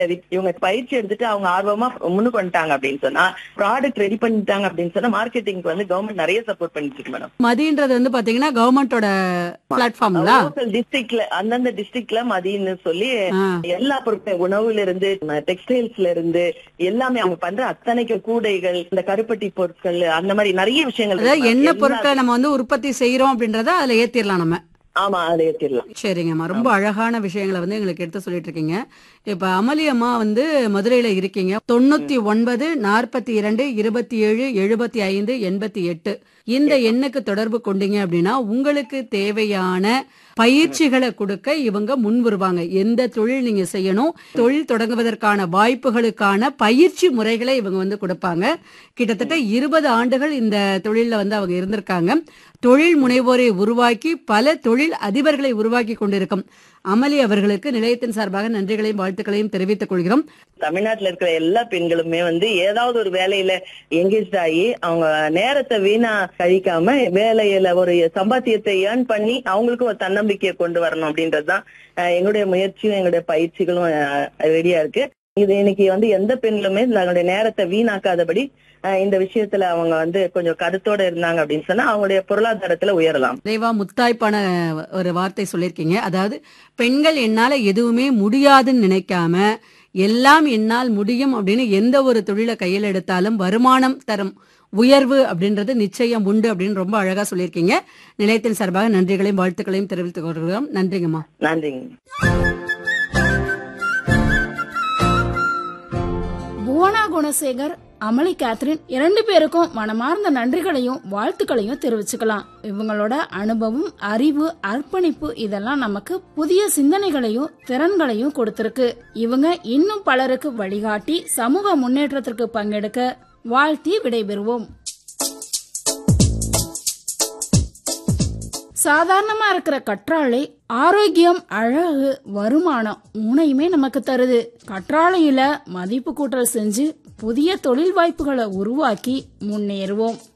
சரி, இவங்க பயிற்சி எடுத்துட்டு அவங்க ஆர்வமா முன்னுக்கு வந்துட்டாங்க அப்படின்னு சொன்னா ப்ராடக்ட் ரெடி பண்ணிட்டாங்க அப்படின்னு சொன்னா மார்க்கெட்டிங்க்கு வந்து கவர்மெண்ட் நிறைய சப்போர்ட் பண்ணிட்டு இருக்கு மேடம் மதின்றது வந்து பாத்தீங்கன்னா கவர்மெண்டோட பிளாட்ஃபார்ம்ங்களா லோக்கல் டிஸ்ட்ரிக்ட்ல அந்தந்த டிஸ்ட்ரிக்ட்ல மதியன்னு சொல்லி ஆ. எல்லா பொருட்கள் உணவுல இருந்து டெக்ஸ்டைல்ஸ்ல இருந்து எல்லாமே அவங்க பண்ற அத்தனைக்கு கூடைகள் இந்த கருப்பட்டி பொருட்கள் அந்த மாதிரி நிறைய விஷயங்கள் இருக்கு அதாவது ma'am. என்ன எல்லா- பொருட்களை நம்ம வந்து உற்பத்தி செய்யறோம் அப்படின்றத அதுல ஏத்திரலாம் நம்ம ஆமா அதை ஏத்திடலாம் சரிங்கம்மா ரொம்ப அழகான விஷயங்களை வந்து எங்களுக்கு எடுத்து சொல்லிட்டு இருக்கீங்க இப்ப அமளி அம்மா வந்து மதுரையில இருக்கீங்க தொண்ணூத்தி ஒன்பது நாற்பத்தி இரண்டு இருபத்தி ஏழு எழுபத்தி ஐந்து எண்பத்தி எட்டு இந்த எண்ணுக்கு தொடர்பு கொண்டீங்க அப்படின்னா உங்களுக்கு தேவையான பயிற்சிகளை கொடுக்க இவங்க முன் வருவாங்க எந்த தொழில் நீங்க செய்யணும் தொழில் தொடங்குவதற்கான வாய்ப்புகளுக்கான பயிற்சி முறைகளை இவங்க வந்து கொடுப்பாங்க கிட்டத்தட்ட இருபது ஆண்டுகள் இந்த தொழில்ல வந்து அவங்க இருந்திருக்காங்க தொழில் முனைவோரை உருவாக்கி பல தொழில் அதிபர்களை உருவாக்கி கொண்டிருக்கும் அமளி அவர்களுக்கு நிலையத்தின் சார்பாக நன்றிகளையும் வாழ்த்துக்களையும் தெரிவித்துக் கொள்கிறோம் தமிழ்நாட்டுல இருக்கிற எல்லா பெண்களுமே வந்து ஏதாவது ஒரு வேலையில எங்கேஜ் ஆகி அவங்க நேரத்தை வீணா கழிக்காம வேலையில ஒரு சம்பாத்தியத்தை ஏர்ன் பண்ணி அவங்களுக்கும் ஒரு தன்னம்பிக்கையை கொண்டு வரணும் அப்படின்றதுதான் அஹ், எங்களுடைய முயற்சியும் எங்களுடைய பயிற்சிகளும் ரெடியா இருக்கு இது இன்னைக்கு வந்து எந்த பெண்களுமே தங்களுடைய நேரத்தை வீணாக்காதபடி அஹ், இந்த விஷயத்துல அவங்க வந்து கொஞ்சம் கருத்தோட இருந்தாங்க அப்படின்னு சொன்னா அவங்களுடைய பொருளாதாரத்துல உயரலாம் நிறைவா முத்தாய்ப்பான ஒரு வார்த்தை சொல்லியிருக்கீங்க அதாவது பெண்கள் என்னால எதுவுமே முடியாதுன்னு நினைக்காம எல்லாம் என்னால் முடியும் அப்படின்னு எந்த ஒரு தொழிலை கையில் எடுத்தாலும் வருமானம் தரும் உயர்வு அப்படின்றது நிச்சயம் உண்டு அப்படின்னு ரொம்ப அழகா சொல்லியிருக்கீங்க நிலையத்தின் சார்பாக நன்றிகளையும் வாழ்த்துக்களையும் தெரிவித்துக் கொள்கிறோம் நன்றிங்கம்மா நன்றிங்க புவனா குணசேகர் அமளி கேத்ரின் இரண்டு பேருக்கும் மனமார்ந்த நன்றிகளையும் வாழ்த்துக்களையும் தெரிவிச்சுக்கலாம் இவங்களோட அனுபவம் அறிவு அர்ப்பணிப்பு இதெல்லாம் நமக்கு புதிய சிந்தனைகளையும் திறன்களையும் கொடுத்திருக்கு இவங்க இன்னும் பலருக்கு வழிகாட்டி சமூக முன்னேற்றத்திற்கு பங்கெடுக்க வாழ்த்தி விடைபெறுவோம் சாதாரணமா இருக்கிற கற்றாழை ஆரோக்கியம் அழகு வருமானம் மூணையுமே நமக்கு தருது கற்றாழையில மதிப்பு கூட்டல் செஞ்சு புதிய தொழில் வாய்ப்புகளை உருவாக்கி முன்னேறுவோம்